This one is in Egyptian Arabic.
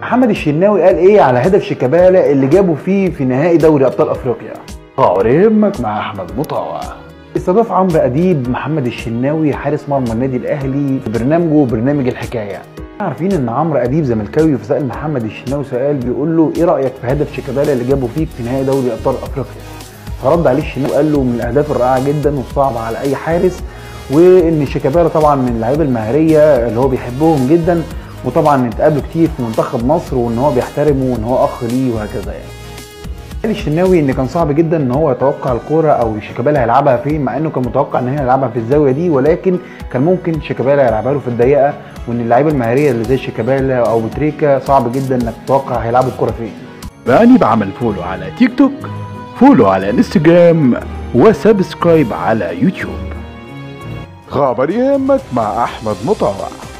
محمد الشناوي قال ايه على هدف شيكابالا اللي جابه فيه في نهائي دوري ابطال افريقيا طاور يهمك مع احمد مطاوع استضاف عمرو اديب محمد الشناوي حارس مرمى النادي الاهلي في برنامجه برنامج الحكايه عارفين ان عمرو اديب زملكاوي فسال محمد الشناوي سؤال بيقول له ايه رايك في هدف شيكابالا اللي جابه فيك في نهائي دوري ابطال افريقيا فرد عليه الشناوي وقال له من الاهداف الرائعه جدا والصعبه على اي حارس وان شيكابالا طبعا من اللعيبه المهاريه اللي هو بيحبهم جدا وطبعا اتقابلوا كتير في منتخب مصر وان هو بيحترمه وان هو اخ ليه وهكذا يعني قال الشناوي ان كان صعب جدا ان هو يتوقع الكوره او شيكابالا هيلعبها فين مع انه كان متوقع ان هي هيلعبها في الزاويه دي ولكن كان ممكن شيكابالا يلعبها له في الضيقه وان اللعيبه المهاريه اللي زي شيكابالا او بوتريكا صعب جدا انك تتوقع هيلعبوا الكوره فين باني بعمل فولو على تيك توك فولو على انستجرام وسبسكرايب على يوتيوب خبر يهمك مع احمد مطاوع